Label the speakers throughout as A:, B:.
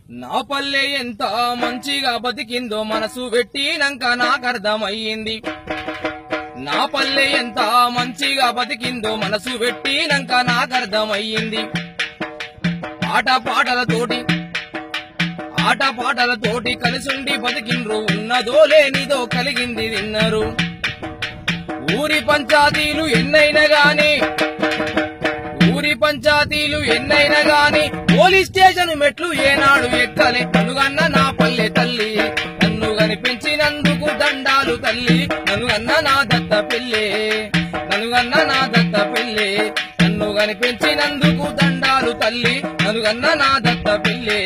A: నా పల్లె ఎంత మంచిగా బతికిందో మనసు పెట్టినాక నాకర్థమయ్యింది నా పల్లె ఎంత మంచిగా బతికిందో మనసు పెట్టినాక నాకర్థమయ్యింది ఆట పాటలతోటి ఆట పాటలతోటి కలిసుండి బతికిండ్రు ఉన్నదో లేనిదో కలిగింది విన్నరు ఊరి పంచాయతీలు ఎన్నైనా గాని ఊరి పంచాయతీలు ఎన్నైనా గాని పోలీస్ స్టేషన్ మెట్లు ఏనాడు ఎక్కలే నన్నుగన్న నా పల్లె తల్లి నన్ను కనిపించినందుకు దండాలు తల్లి నన్నుగన్న నా దత్త పిల్లే నన్నుగన్న నా దత్త పిల్లే నన్ను కనిపించినందుకు దండాలు తల్లి నన్నుగన్న నా దత్త పిల్లే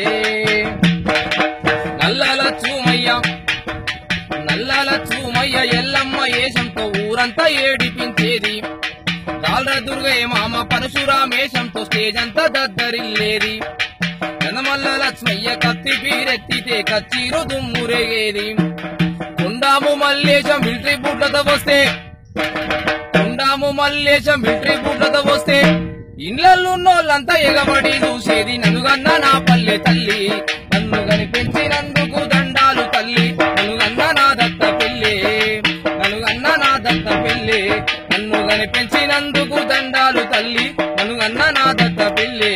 A: నల్లల చూమయ్య నల్లల చూమయ్య ఎల్లమ్మ ఏషంతో ఊరంతా ఏడిపించేది దాల్ర దుర్గయ్య మామ పరశురామేశంతో స్టేజ్ అంతా దద్దరిల్లేది జనమల్ల లక్ష్మయ్య కత్తి పీరెత్తితే కచ్చీరు దుమ్మురేగేది కొండాము మల్లేశం మిలిటరీ బూట్లతో వస్తే కొండాము మల్లేశం మిలిటరీ బూట్లతో వస్తే ఇళ్లలున్నోళ్ళంతా ఎగబడి చూసేది నన్నుగన్న నా పల్లె తల్లి నన్ను కనిపించినందుకు దండాలు తల్లి నన్నుగన్న నా దత్త పిల్లి నన్నుగన్న నా దత్త పిల్లి నన్ను కనిపించినందుకు దండాలు తల్లి నన్నుగన్న నా దత్త పిల్లి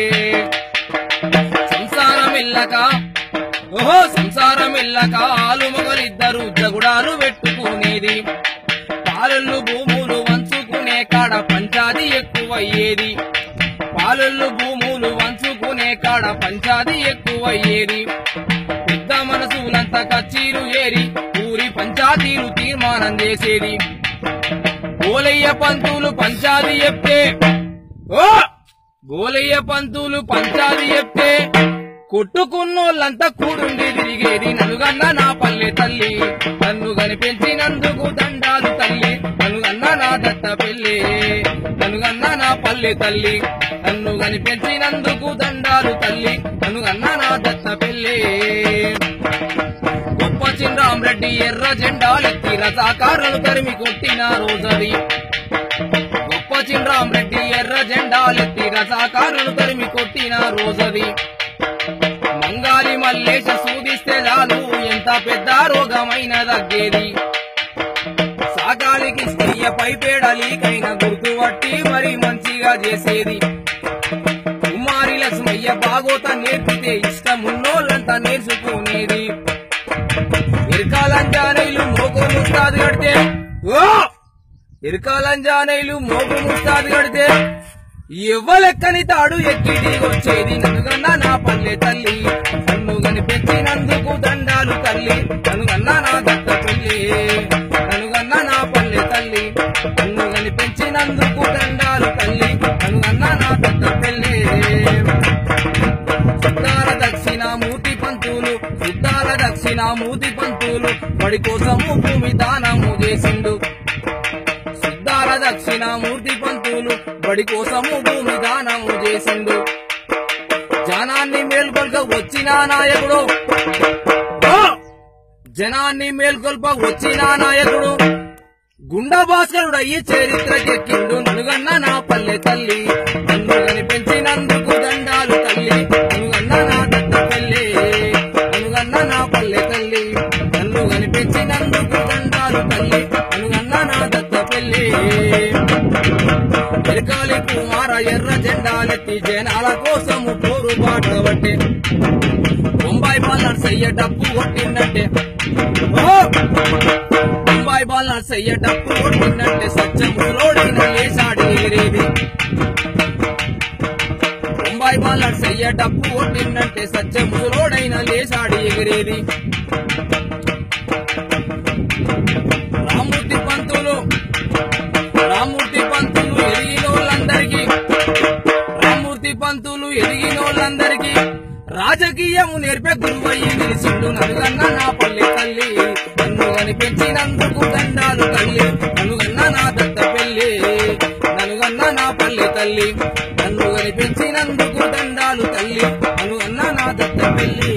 A: సంసారం ఇల్లక ఓహో సంసారం ఇల్లక ఆలు మొగలిద్దరు జగుడాలు పెట్టుకునేది పాలళ్ళు భూములు వంచుకునే కాడ పంచాది ఎక్కువయ్యేది పాలళ్ళు భూములు వంచుకునే కాడ పంచాది ఎక్కువయ్యేది పెద్ద మనసులంతా కచ్చీరు ఏరి ఊరి పంచాయతీలు తీర్మానం చేసేది గోలయ్య పంతులు పంచాది చెప్తే ఓ గోలయ్య పంతులు పంచాది చెప్తే కొట్టుకున్నోళ్ళంతా కూడుండి తిరిగేది నలుగన్న నా పల్లె తల్లి నన్ను కనిపించినందుకు దండాలు తల్లి నలుగన్న నా దత్త పెళ్ళి నలుగన్న నా పల్లె తల్లి నన్ను కనిపించినందుకు దండాలు తల్లి నలుగన్న నా దత్త పెళ్ళి గొప్ప చిన్రామరెడ్డి ఎర్ర జెండాలెత్తి రసాకారులు తరిమి కొట్టిన రోజది గొప్ప చిన్రామరెడ్డి ఎర్ర జెండాలెత్తి రసాకారులు తరిమి కొట్టిన రోజది మంగాలి మల్లేశ సూదిస్తే చాలు ఎంత పెద్ద రోగమైన తగ్గేది సాగాలికి స్త్రీయ పైపేడలీకైన గుర్తుపట్టి మరి మంచిగా చేసేది కుమారి లక్ష్మయ్య బాగోత నేర్పితే ఇష్టమున్నోళ్ళంతా నేర్చుకునేది ఇరకాలంజానైలు మోగు ముస్తాదు కడితే ఓ ఇరకాలంజానైలు మోగు ముస్తాదు కడితే ఎవ్వలెక్కని తాడు ఎక్కి దిగొచ్చేది నన్నుగన్నా నా పల్లె తల్లి నన్ను కనిపించినందుకు దండాలు తల్లి నన్నుగన్నా నా దత్త తల్లి నన్నుగన్నా నా పల్లె తల్లి నన్ను కనిపించినందుకు దండాలు తల్లి నన్నుగన్నా నా దత్త తల్లి శుద్ధాల దక్షిణ మూతి పంతులు శుద్ధాల దక్షిణ మూతి పంతులు బడి కోసము భూమి దానము చేసిండు శుద్ధాల దక్షిణ మూర్తి పంతులు బడి కోసము భూమి దానము చేసిండు జనాన్ని మేల్కొల్క వచ్చిన నాయకుడు ఓ! జనాన్ని మేల్కొల్ప వచ్చిన నాయకుడు గుండా భాస్కరుడు అయ్యి చరిత్రకెక్కిండు నలుగన్న నా పల్లె తల్లి నన్ను కనిపించినందుకు దండాలు తల్లి నలుగన్న నా దత్త తల్లి నలుగన్న నా పల్లె తల్లి నన్ను కనిపించినందుకు దండాలు తల్లి నలుగన్న నా దత్త పెళ్లి ఎరకాలి కుమార ఎర్ర జెండాలెత్తి జనాల కోసము పోరు బాట పట్టే బొంబాయి బాలర్ సయ్య డప్పు కొట్టిందంటే ఓ! బొంబాయి బాలర్ సయ్య డప్పు కొట్టిందంటే సత్యములోడైన లేసాడి ఎగిరేది బొంబాయి బాలర్ సయ్య డప్పు కొట్టిందంటే సత్యములోడైన లేసాడి ఎగిరేది రామూర్తి పంతులు రామూర్తి పంతులు ఎదిగినోళ్ళందరికీ రామూర్తి పంతులు ఎదిగినోళ్ళందరికీ రాజకీయము నేర్పే గురువయ్యి నిలిచిండు నలుగన్న నా పల్లె తల్లి నన్ను కనిపించినందుకు దండాలు తల్లి నలుగన్న నా దత్త పెళ్లి నలుగన్న నా పల్లె తల్లి నన్ను కనిపించినందుకు దండాలు తల్లి నలుగన్న నా దత్త పెళ్లి